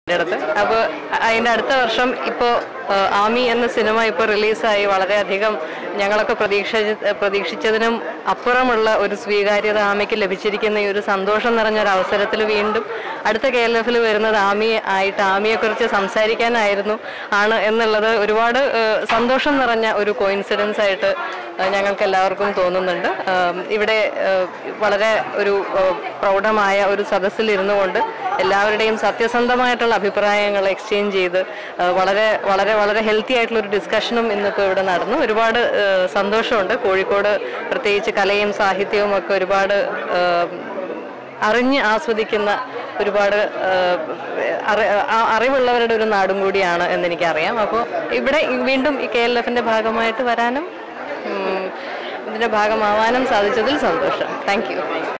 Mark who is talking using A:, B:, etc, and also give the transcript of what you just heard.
A: അടുത്ത് അപ്പോൾ അതിൻ്റെ അടുത്ത വർഷം ഇപ്പോൾ ആമി എന്ന സിനിമ ഇപ്പോൾ റിലീസായി വളരെയധികം ഞങ്ങളൊക്കെ പ്രതീക്ഷ പ്രതീക്ഷിച്ചതിനും അപ്പുറമുള്ള ഒരു സ്വീകാര്യത ആമിക്ക് ലഭിച്ചിരിക്കുന്ന ഈ ഒരു സന്തോഷം നിറഞ്ഞ ഒരു അവസരത്തിൽ വീണ്ടും അടുത്ത കെ എൽ എഫിൽ വരുന്നത് ആമി ആയിട്ട് ആമിയെക്കുറിച്ച് സംസാരിക്കാനായിരുന്നു ആണ് എന്നുള്ളത് ഒരുപാട് ഏഹ്, സന്തോഷം നിറഞ്ഞ ഒരു കോയിൻസിഡൻസ് ആയിട്ട് ഏഹ്, ഞങ്ങൾക്ക് എല്ലാവർക്കും തോന്നുന്നുണ്ട് ഏഹ്, ഇവിടെ ഏഹ്, വളരെ ഒരു ഏഹ്, പ്രൗഢമായ ഒരു സദസ്സിൽ ഇരുന്നു കൊണ്ട് എല്ലാവരുടെയും സത്യസന്ധമായിട്ടുള്ള അഭിപ്രായങ്ങൾ എക്സ്ചേഞ്ച് ചെയ്ത് ഏഹ്, വളരെ വളരെ വളരെ ഹെൽത്തി ആയിട്ടുള്ള ഒരു ഡിസ്കഷനും ഇന്നിപ്പോൾ ഇവിടെ നടന്നു ഒരുപാട് ഏഹ്, സന്തോഷമുണ്ട് കോഴിക്കോട് പ്രത്യേകിച്ച് കലയും സാഹിത്യവും ഒക്കെ ഒരുപാട് ഏഹ്, അറിഞ്ഞ് ആസ്വദിക്കുന്ന ഒരുപാട് ഏഹ്, അറി- ആ- അറിവുള്ളവരുടെ ഒരു നാടും കൂടിയാണ് എന്നെനിക്കറിയാം അപ്പോൾ ഇവിടെ വീണ്ടും ഈ കെ എൽ എഫിൻ്റെ ഭാഗമായിട്ട് വരാനും ഉം, ഇതിൻ്റെ ഭാഗമാവാനും സാധിച്ചതിൽ സന്തോഷം താങ്ക് യു